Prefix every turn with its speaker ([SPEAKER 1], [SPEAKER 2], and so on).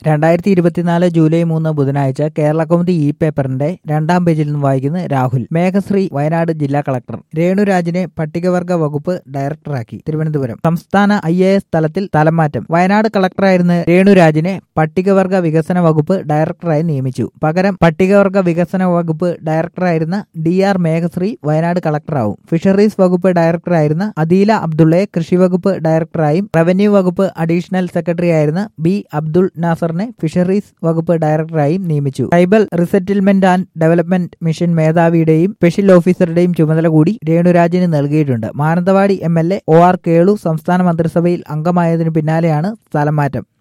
[SPEAKER 1] രണ്ടായിരത്തി ഇരുപത്തിനാല് ജൂലൈ മൂന്ന് ബുധനാഴ്ച കേരള കൗമുദി ഇ പേപ്പറിന്റെ രണ്ടാം പേജിൽ നിന്ന് വായിക്കുന്ന രാഹുൽ മേഘശ്രീ വയനാട് ജില്ലാ കളക്ടർ രേണുരാജിനെ പട്ടികവർഗ വകുപ്പ് ഡയറക്ടറാക്കി തിരുവനന്തപുരം സംസ്ഥാന ഐ എ എസ് തലത്തിൽ തലമാറ്റം വയനാട് കളക്ടറായിരുന്ന രേണുരാജിനെ പട്ടികവർഗ വികസന വകുപ്പ് ഡയറക്ടറായി നിയമിച്ചു പകരം പട്ടികവർഗ വികസന വകുപ്പ് ഡയറക്ടറായിരുന്ന ഡി ആർ മേഘശ്രീ വയനാട് കളക്ടറാവും ഫിഷറീസ് വകുപ്പ് ഡയറക്ടറായിരുന്ന അദീല അബ്ദുള്ളയെ കൃഷി വകുപ്പ് ഡയറക്ടറായും റവന്യൂ വകുപ്പ് അഡീഷണൽ സെക്രട്ടറി ആയിരുന്ന ബി അബ്ദുൾ നാസറിനെ ഫിഷറീസ് വകുപ്പ് ഡയറക്ടറായും നിയമിച്ചു tribal resettlement and development mission മേധാവിയുടെയും സ്പെഷ്യൽ ഓഫീസറുടെയും ചുമതല കൂടി രേണുരാജിന് നൽകിയിട്ടുണ്ട് Mananthavady M L A O R Kelu സംസ്ഥാന മന്ത്രിസഭയിൽ അംഗമായതിനു പിന്നാലെയാണ് സ്ഥലം മാറ്റം